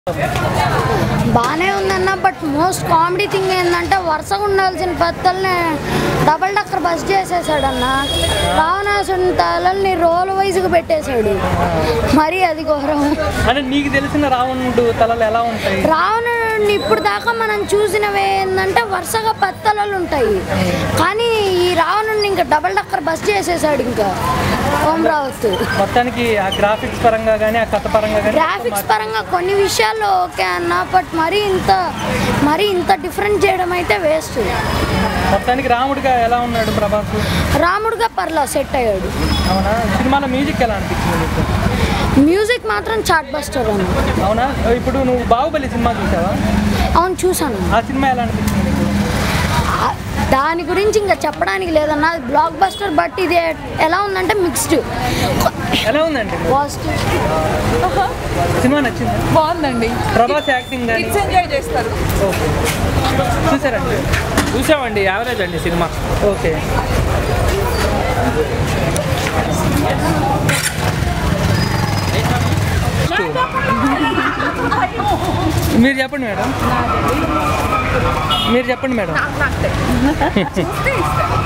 బాగానే ఉందన్న but most comedy thing ఏంటంటే వరుసగా ఉండాల్సిన పత్తల్ని డబల్ డక్కర్ బస్ చేసేసాడన్న రావణాసుని తలల్ని రోల్ వైజ్గా పెట్టేశాడు మరి అది ఘోరం అంటే నీకు తెలిసిన రావణుడు తలలు ఎలా ఉంటాయి రావణుడిని ఇప్పుడు దాకా మనం చూసినవి ఏంటంటే వరుసగా పత్తలలు ఉంటాయి కానీ ఈ రావణుడిని ఇంకా డబల్ డక్కర్ బస్ చేసేసాడు ఇంకా ఓం రావత్ మొత్తానికి ఆ గ్రాఫిక్స్ పరంగా కానీ ఆ కథ పరంగా కానీ గ్రాఫిక్స్ పరంగా కొన్ని విషయాల్లో ఓకే అన్న బట్ మరీ ఇంత మరీ ఇంత డిఫరెంట్ చేయడం అయితే వేస్ట్ మొత్తానికి రాముడిగా ఎలా ఉన్నాడు ప్రభాస్ రాముడుగా పర్లా సెట్ అయ్యాడు అవునా సినిమాలో మ్యూజిక్ ఎలా అనిపించింది నీకు మ్యూజిక్ మాత్రం చాట్ బస్టర్ అన్న అవునా ఇప్పుడు నువ్వు బాహుబలి సినిమా చూసావా అవును చూసాను ఆ సినిమా ఎలా అనిపించింది నీకు ఆ- దాని గురించి ఇంకా చెప్పడానికి లేదన్న అది బ్లాక్ బస్టర్ బట్ ఇది ఎలా ఉందంటే మిక్స్డ్ ఎలా ఉందండి పాజిటివ్ సినిమా నచ్చింది బాగుందండి ప్రభాస్ యాక్టింగ్ కానీ కిడ్స్ ఎంజాయ్ చేస్తారు ఓకే చూసారండి చూసామండి యావరేజ్ అండి సినిమా ఓకే మీరు చెప్పండి మేడం మీరు చెప్పండి మేడం చూస్తే ఇష్టం